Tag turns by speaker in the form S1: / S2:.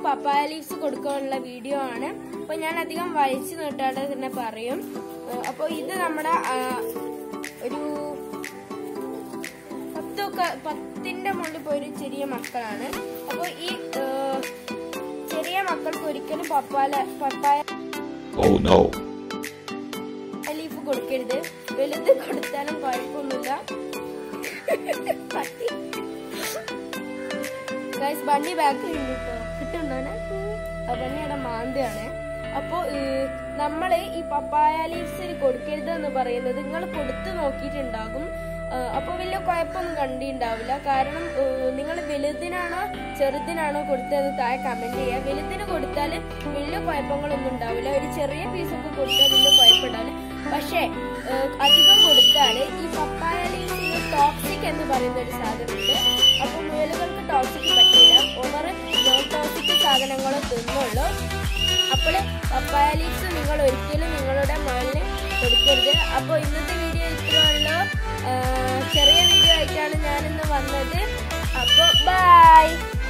S1: പപ്പായ leaves കൊടുക്കാനുള്ള video ആണ് അപ്പൊ ഞാൻ അധികം വലിച്ചു നീട്ടാതെ തന്നെ പറയും അപ്പോൾ ഇത് നമ്മുടെ ആ, ഒരു പത്തൊക്കെ പത്തിന്റെ മുകളിൽ പോയൊരു ചെറിയ മക്കളാണ് അപ്പോൾ ഈ ആ, ചെറിയ മക്കൾക്ക് ഒരിക്കലും papaya papaya
S2: Oh no.
S1: Leaf കൊടുക്കരുത് വലുത് കൊടുത്താലും കുഴപ്പമൊന്നുമില്ല പട്ടി ഗൈസ് ബണ്ണി ബാക്കിൽ ഉണ്ട് കേട്ടോ കിട്ടുണ്ടോനെ ബണ്ണിയുടെ മാന്തയാണ് അപ്പോ നമ്മൾ ഈ പപ്പായ ലീവ്സിൽ കൊടുക്കരുത് എന്ന് പറയുന്നത് നിങ്ങൾ കൊടുത്തു നോക്കിയിട്ടുണ്ടാകും അപ്പോൾ വലിയ കുഴപ്പമൊന്നും കണ്ടിട്ടുണ്ടാവില്ല കാരണം നിങ്ങൾ വലുതിനാണോ ചെറുതിനാണോ കൊടുത്തത് താഴെ കമന്റ് ചെയ്യുക വലുതിന് കൊടുത്താൽ വലിയ കുഴപ്പങ്ങളൊന്നും ഉണ്ടാവില്ല ഒരു ചെറിയ പീസൊക്കെ കൊടുത്താൽ വലിയ കുഴപ്പമുണ്ടാവില്ല പക്ഷേ ഏഹ്, അധികം കൊടുത്താൽ ഈ പപ്പായ ലീവ്സിൽ ടോക്സിക് എന്ന് പറയുന്ന ഒരു സാധനമുണ്ട് അപ്പോൾ മുയലുകൾക്ക് ടോക്സിക് പറ്റില്ല ഓവർ നോൺ ടോക്സിക് സാധനങ്ങൾ തിന്നുള്ളൂ അപ്പോൾ പപ്പായ ലീവ്സ് നിങ്ങൾ ഒരിക്കലും നിങ്ങളുടെ മുകളിൽ കൊടുക്കരുത് അപ്പോൾ ഇന്നത്തെ വീഡിയോ ഇത്രയുള്ളൂ ഏഹ്, ചെറിയ വീഡിയോ ആയിട്ടാണ് ഞാനിന്ന് വന്നത് അപ്പോൾ ബൈ